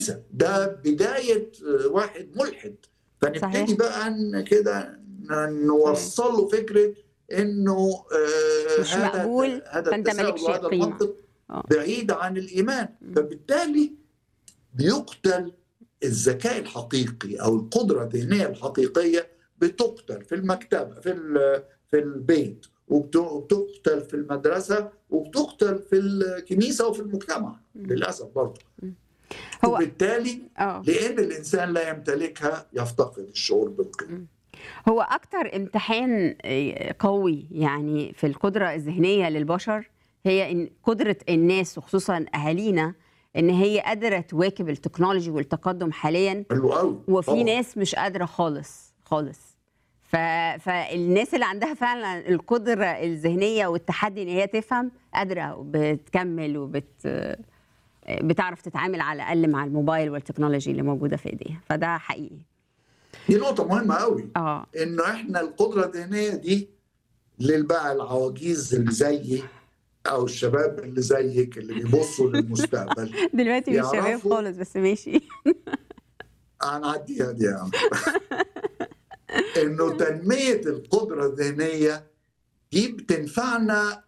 ده بدايه واحد ملحد فنبتدي صحيح. بقى ان كده ن- نوصل له فكره انه آه، مش هذا مقبول، هذا فأنت التساؤل مالكش وهذا قيمة. المنطق آه. بعيد عن الايمان مم. فبالتالي بيقتل الذكاء الحقيقي او القدره الذهنيه الحقيقيه بتقتل في المكتبه في ال- في البيت وبت- وبتقتل في المدرسه وبتقتل في الكنيسه وفي المجتمع مم. للاسف برضه هو وبالتالي اه لان الانسان لا يمتلكها يفتقد الشعور بالقيمه هو اكتر امتحان آه، قوي يعني في القدره الذهنيه للبشر هي إن قدره الناس وخصوصا اهالينا ان هي قادره تواكب التكنولوجي والتقدم حاليا حلو قوي وفي ناس مش قادره خالص خالص ف... فالناس اللي عندها فعلا القدره الذهنيه والتحدي ان هي تفهم قادره وبتكمل وبت بتعرف تتعامل على الاقل مع الموبايل والتكنولوجي اللي موجوده في ايديها فده حقيقي دي نقطه مهمه قوي اه انه احنا القدره الذهنيه دي للبقى العواجيز اللي زيي او الشباب اللي زيك اللي بيبصوا للمستقبل دلوقتي مش شباب يعرفوا- خالص بس ماشي هنعديها دي يا عم انه تنميه القدره الذهنيه دي بتنفعنا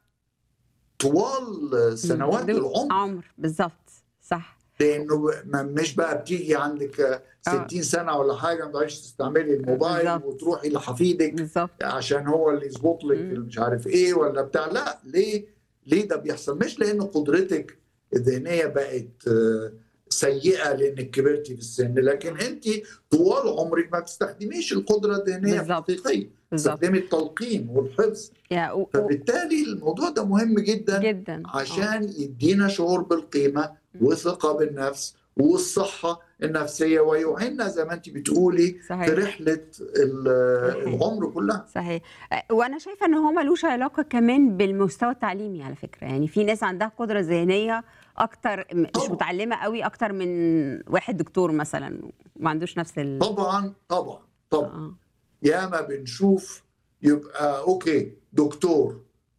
طوال سنوات دول العمر عمر بالظبط صح لانه ما- مش بقى بتيجي عندك 60 سنه ولا حاجه ما تقدريش تستعملي الموبايل بالظبط. وتروحي لحفيدك بالظبط عشان هو اللي يظبط لك مم. مش عارف ايه ولا بتاع لا ليه ليه ده بيحصل مش لان قدرتك الذهنيه بقت آه، سيئه لانك كبرتي في السن لكن انت طوال عمرك ما بتستخدميش القدره الذهنيه بالظبط. الحقيقيه بالظبط تستخدمي التلقين والحفظ يا و... و... فبالتالي الموضوع ده مهم جدا جدا آه. عشان يدينا شعور بالقيمه وثقه بالنفس والصحه النفسيه ويعيننا زي ما انت بتقولي في صحيح رحله ال- صحيح. العمر كلها صحيح أه، وانا شايفه ان هو ملوش علاقه كمان بالمستوى التعليمي على فكره يعني في ناس عندها قدره ذهنيه اكتر م- مش طبعا. متعلمه قوي اكتر من واحد دكتور مثلا ما عندوش نفس ال طبعا طبعا طبعا آه. ياما بنشوف يبقى اوكي دكتور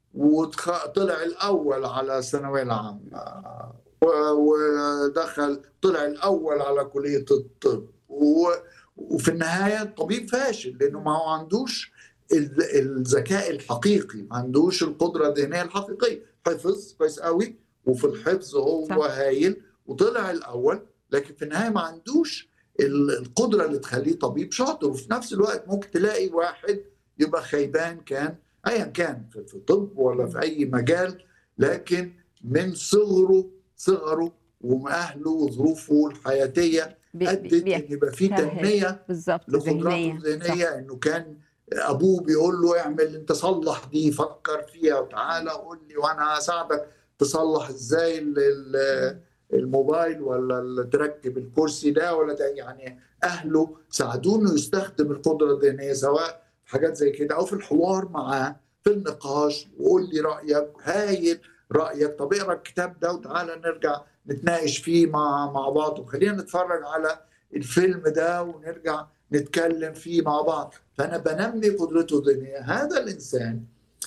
وطلع الاول على الثانويه العامه و- ودخل طلع الاول على كليه الطب و- وفي النهايه الطبيب فاشل لانه ما هو عندوش ال- الذكاء الحقيقي ما عندوش القدره الذهنيه الحقيقيه حفظ كويس قوي وفي الحفظ هو صح. هايل وطلع الاول لكن في النهايه ما عندوش ال- القدره اللي تخليه طبيب شاطر وفي نفس الوقت ممكن تلاقي واحد يبقى خيبان كان ايا كان في في طب ولا في اي مجال لكن من صغره صغره واهله وظروفه الحياتيه بي- ادت بي- ان يبقى في بيجتهد. تنميه بالظبط لقدراته ذهنيه الذهنيه انه كان ابوه بيقول له اعمل انت صلح دي فكر فيها وتعالى قول لي وانا هساعدك تصلح ازاي ال- ال- الموبايل ولا ال- تركب الكرسي ده ولا ده يعني اهله ساعدوه انه يستخدم القدره الذهنيه سواء في حاجات زي كده او في الحوار معاه في النقاش وقول لي رايك هايل رايك طب اقرا الكتاب ده وتعالى نرجع نتناقش فيه مع مع بعض وخلينا نتفرج على الفيلم ده ونرجع نتكلم فيه مع بعض فانا بنمي قدرته الذهنيه هذا الانسان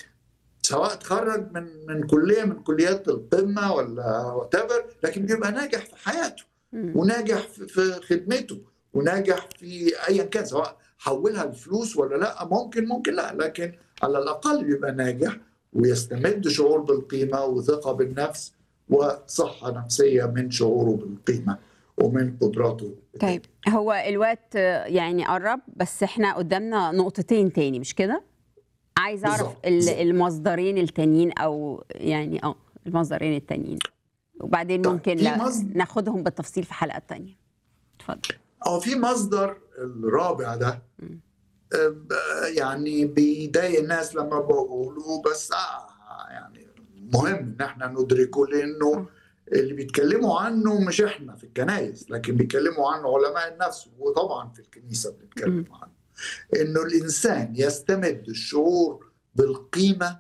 سواء تخرج من من كليه من كليات القمه ولا وات لكن بيبقى ناجح في حياته مم. وناجح في في خدمته وناجح في ايا كان سواء حولها لفلوس ولا لا ممكن ممكن لا لكن على الاقل بيبقى ناجح ويستمد شعور بالقيمه وثقه بالنفس وصحه نفسيه من شعوره بالقيمه ومن قدراته طيب هو الوقت آه، يعني قرب بس احنا قدامنا نقطتين تاني مش كده؟ عايز اعرف بالظبط، ال- بالظبط. المصدرين التانيين او يعني اه المصدرين التانيين وبعدين طيب، ممكن في لا مصدر- ناخدهم بالتفصيل في حلقات تانية اتفضل اه في مصدر الرابع ده مم. آه، يعني بيضايق الناس لما بقولوه بس آه يعني مهم ان احنا ندركه لانه آه. اللي بيتكلموا عنه مش احنا في الكنايس لكن بيتكلموا عنه علماء النفس وطبعا في الكنيسه بنتكلم عنه انه الانسان يستمد الشعور بالقيمه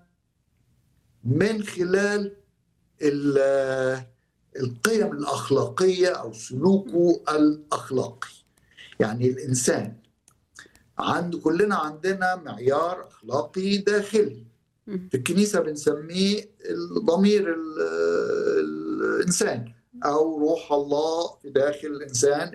من خلال ال- القيم الاخلاقيه او سلوكه الاخلاقي يعني الانسان عنده كلنا عندنا معيار اخلاقي داخلي مم. في الكنيسه بنسميه الضمير ال- الانسان او روح الله في داخل الانسان